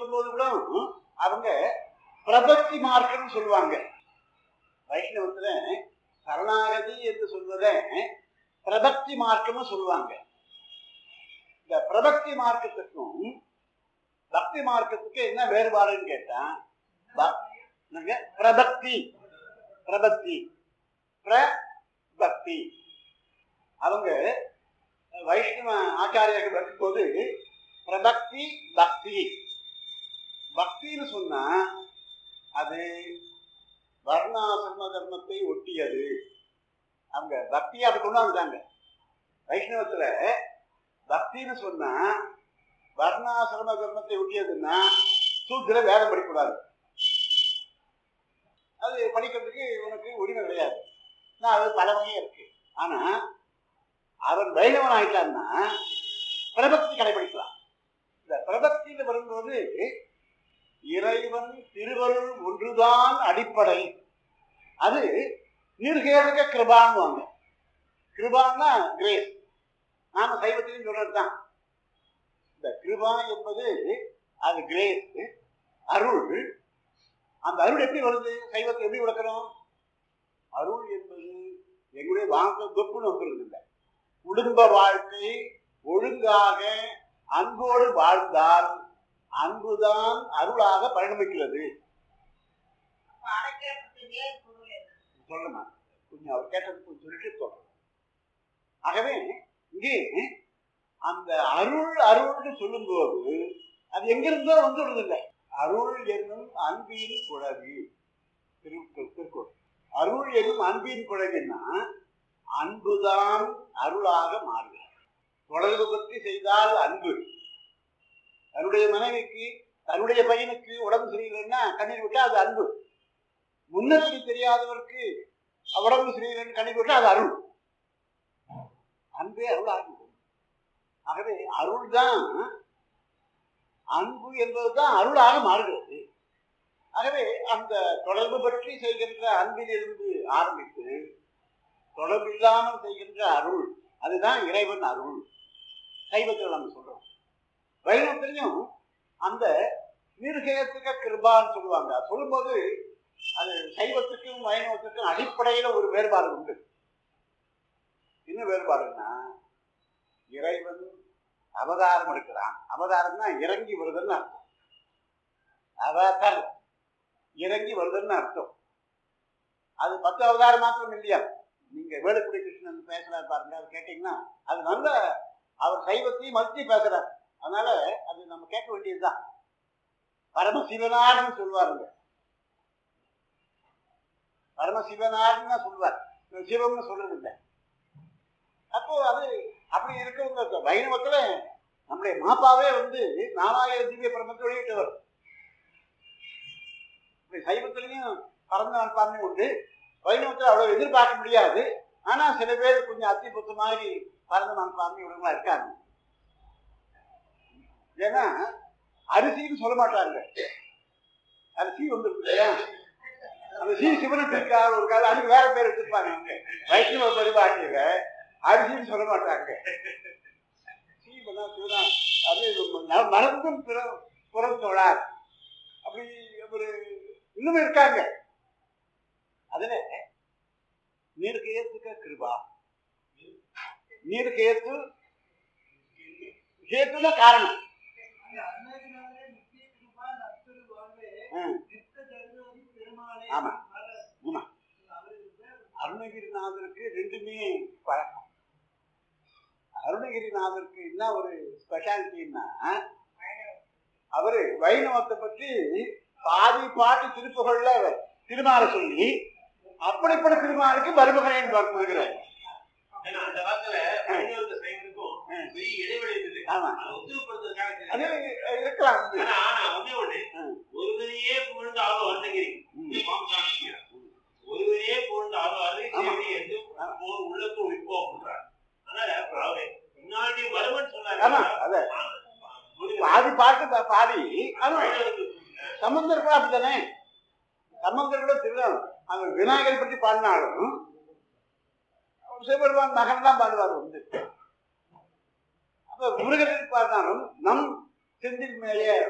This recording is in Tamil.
சொல்லும்போது கூட அவங்க பிரபத்தி மார்க்கம்னு சொல்லுவாங்க வைஷ்ணவத்துல சரணாகதி என்று சொல்வதை பிரபக்தி மார்க்கம்னு சொல்லுவாங்க இந்த பிரபக்தி மார்க்கத்துக்கும் பக்தி மார்க்கத்துக்கு என்ன வேறுபாடுன்னு கேட்டா ப- என்னங்க? பிரபக்தி பிரபக்தி பிரபக்தி அவங்க வைஷ்ணவ ஆச்சாரியர்கள் வரும்போது பிரபக்தி பக்தி பக்தின்னு சொன்னா அது வர்ணாசிரம தர்மத்தை ஒட்டியது அவங்க பக்தியை அப்படி கொண்டு வந்துட்டாங்க வைஷ்ணவத்துல பக்தின்னு சொன்னா வர்ணாசிரம தர்மத்தை ஒட்டியதுன்னா சூத்திர வேதம் படிக்கக்கூடாது அது படிக்கிறதுக்கு உனக்கு உரிமை கிடையாது நான் அது பல வகையும் இருக்கு ஆனா அவன் வைணவன் ஆயிட்டான்னா பிரபக்தி கடைபிடிக்கலாம் இந்த பிரபக்தியில் வரும்போது இறைவன் திருவருள் ஒன்றுதான் அடிப்படை அது நிர்கேதக கிருபான்வாங்க கிருபான்னா கிரேஸ் நாம சைவத்திலையும் சொல்றது தான் இந்த கிருபா என்பது அது கிரேஸ் அருள் அந்த அருள் எப்படி வருது சைவத்தை எப்படி விளக்கணும் அருள் என்பது எங்களுடைய வாங்க தொப்புன்னு வந்துருது இல்லை குடும்ப வாழ்க்கை ஒழுங்காக அன்போடு வாழ்ந்தால் அன்புதான் அருளாக பரிணமிக்கிறது அடைக்கிறதுக்கே பொருள் எது? சொல்லணும் கொஞ்சம் அவர் கேட்டது கொஞ்சம் சொல்லிட்டு சொல்றேன் ஆகவே இங்கே அந்த அருள் அருள்னு சொல்லும்போது அது எங்கிருந்தோ வந்துடுறதில்லை அருள் என்னும் அன்பின் குழவி திரு திருக்குறள் அருள் என்னும் அன்பின் குழவின்னா அன்புதான் அருளாக மாறுகிறது தொடர்பு பற்றி செய்தால் அன்பு தன்னுடைய மனைவிக்கு தன்னுடைய பையனுக்கு உடம்பு சரியில்லைன்னா கண்ணீர் விட்டா அது அன்பு முன்னப்படி தெரியாதவருக்கு உடம்பு சரியில்லைன்னு கண்ணீர் விட்டா அது அருள் அன்பே அருள் ஆகும் ஆகவே அருள் தான் அன்பு என்பதுதான் அருளாக மாறுகிறது ஆகவே அந்த தொடர்பு பற்றி செய்கின்ற அன்பிலிருந்து ஆரம்பித்து தொடர்பு இல்லாமல் செய்கின்ற அருள் அதுதான் இறைவன் அருள் சைவத்தில் நம்ம சொல்றோம் வைணவத்திலையும் அந்த நிர்கேத்துக்க கிருபான்னு சொல்லுவாங்க அது சொல்லும்போது அது சைவத்துக்கும் வைணவத்துக்கும் அடிப்படையில ஒரு வேறுபாடு உண்டு என்ன வேறுபாடுன்னா இறைவன் அவதாரம் எடுக்கிறான் அவதாரம்னா இறங்கி வருதுன்னு அர்த்தம் அவதார் இறங்கி வருதுன்னு அர்த்தம் அது பத்து அவதாரம் மாத்திரம் இல்லையா நீங்க வேலுக்குடி கிருஷ்ணன் பேசுறாரு பாருங்க அது கேட்டீங்கன்னா அது நல்ல அவர் சைவத்தையும் மறுத்தி பேசுறார் அதனால அது நம்ம கேட்க வேண்டியதுதான் பரமசிவனார்னு சொல்லுவாருங்க பரமசிவனார்னு தான் சொல்லுவார் சிவம்னு சொல்றதில்லை அப்போ அது அப்படி இருக்கவங்க வைணவத்துல நம்முடைய மாப்பாவே வந்து நாலாயிரம் திவ்ய பிரமத்தை வெளியிட்டவர் இப்படி சைவத்திலையும் பறந்த மனப்பான்மை உண்டு வைணவத்தில் அவ்வளவு எதிர்பார்க்க முடியாது ஆனா சில பேர் கொஞ்சம் அத்தி புத்து மாதிரி பறந்த மனப்பான்மை உள்ளவங்களா இருக்காங்க ஏன்னா அரிசின்னு சொல்ல மாட்டாங்க அரிசி வந்துருக்கு இல்லையா அந்த சி சிவனுக்கு இருக்கா ஒரு காலம் அதுக்கு வேற பேர் வச்சிருப்பாங்க அவங்க வைஷ்ணவ பரிபாட்டியில அரிசின்னு சொல்ல மாட்டாங்க சீவனா சிவனா அது ம- மறந்தும் பிற புறந்தோழார் அப்படி ஒரு இன்னும் இருக்காங்க அதுல நீருக்கு ஏத்துக்க கிருபா நீருக்கு ஏத்து ஹேத்துனா காரணம் ம். ஆமா. ஆமா. அருணகிரிநாதருக்கு ரெண்டுமே பழக்கம் அருணகிரிநாதருக்கு என்ன ஒரு ஸ்பெஷாலிட்டின்னா அவரு வைணவத்தை பற்றி பாதி பாட்டு திருப்புகள்ல திருமாலை சொல்லி அப்படிப்பட்ட திருமாலுக்கு மருமகனேன் வருகிறார் ஏன்னா அந்த காலத்துல வைணவருக்கு சைவனுக்கும் பெரிய இடைவெளி இருந்தது ஆமா அதை ஒத்துழைப்படுத்துறதுக்காக அது செஞ்சது. இருக்கலாம் ஆனா நான் ஒண்ணே ஒண்ணு ம். ஒருவரையே புகழ்ந்து ஆளோ அருணகிரி ம். சுவாமி காமிக்கிறார். ஒருவரையே புகழ்ந்து ஆளோ அருணகிரி ஆமா. சேவை என்று போர் உள்ளக்கு உயிர்ப்போ அப்படின்றார் அதனால அவரு முன்னாடி மருமன் சொன்னாரு ஆமா அத பாதி பாட்டு பா- பாடி ஆனா சம்பந்தர் கூட அப்படித்தானே சம்பந்தர் கூட திருடம் அவர் விநாயகரை பற்றி பாடினாலும் சிவபெருமான் மகன் தான் பாடுவார் வந்து அப்ப முருகனை பாடினாலும் நம் செந்தில் மேலே